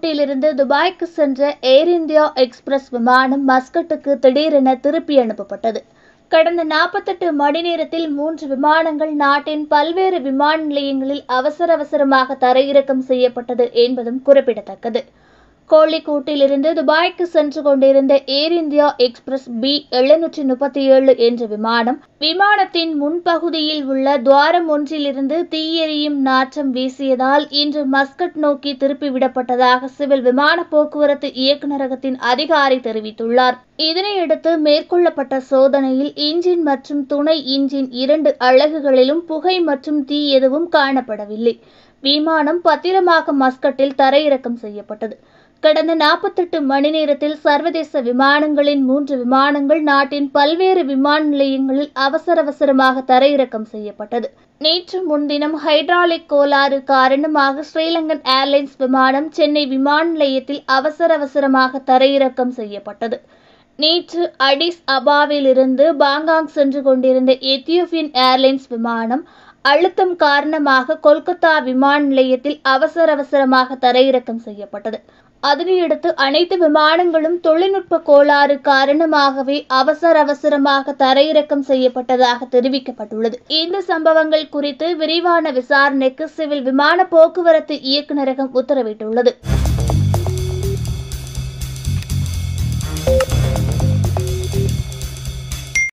கோழிக்கூட்டிலிருந்து துபாய்க்கு சென்ற ஏர் India express விமானம் மஸ்கட்டுக்கு திடீரென திருப்பி அனுப்பப்பட்டது கடந்த நாற்பத்தெட்டு மணி நேரத்தில் மூன்று விமானங்கள் நாட்டின் பல்வேறு விமான நிலையங்களில் அவசர அவசரமாக தரையிறக்கம் செய்யப்பட்டது என்பதும் குறிப்பிடத்தக்கது கோழிக்கூட்டிலிருந்து துபாய்க்கு சென்று கொண்டிருந்த ஏர் இந்தியா எக்ஸ்பிரஸ் பி எழுநூற்றி முப்பத்தி ஏழு என்ற விமானம் விமானத்தின் முன்பகுதியில் உள்ள துவாரம் ஒன்றிலிருந்து தீயெறியும் நாற்றம் வீசியதால் இன்று மஸ்கட் நோக்கி திருப்பிவிடப்பட்டதாக சிவில் விமான போக்குவரத்து இயக்குநரகத்தின் அதிகாரி தெரிவித்துள்ளார் இதனையடுத்து மேற்கொள்ளப்பட்ட சோதனையில் இன்ஜின் மற்றும் துணை இன்ஜின் இரண்டு அலகுகளிலும் புகை மற்றும் தீ எதுவும் காணப்படவில்லை விமானம் பத்திரமாக மஸ்கட்டில் தரையிறக்கம் செய்யப்பட்டது கடந்த நாற்பத்தெட்டு மணி நேரத்தில் சர்வதேச விமானங்களின் மூன்று விமானங்கள் நாட்டின் பல்வேறு விமான நிலையங்களில் அவசர அவசரமாக தரையிறக்கம் செய்யப்பட்டது நேற்று முன்தினம் ஹைட்ராலிக் கோளாறு காரணமாக ஸ்ரீலங்கன் ஏர்லைன்ஸ் விமானம் சென்னை விமான நிலையத்தில் அவசர அவசரமாக தரையிறக்கம் செய்யப்பட்டது நேற்று அடிஸ் அபாவிலிருந்து பாங்காங் சென்று கொண்டிருந்த எத்தியோப்பியன் ஏர்லைன்ஸ் விமானம் அழுத்தம் காரணமாக கொல்கத்தா விமான நிலையத்தில் அவசர அவசரமாக தரையிறக்கம் செய்யப்பட்டது அதனையடுத்து அனைத்து விமானங்களும் தொழில்நுட்ப கோளாறு காரணமாகவே அவசர அவசரமாக தரையிறக்கம் செய்யப்பட்டதாக தெரிவிக்கப்பட்டுள்ளது இந்த சம்பவங்கள் குறித்து விரிவான விசாரணைக்கு சிவில் விமான போக்குவரத்து இயக்குநரகம் உத்தரவிட்டுள்ளது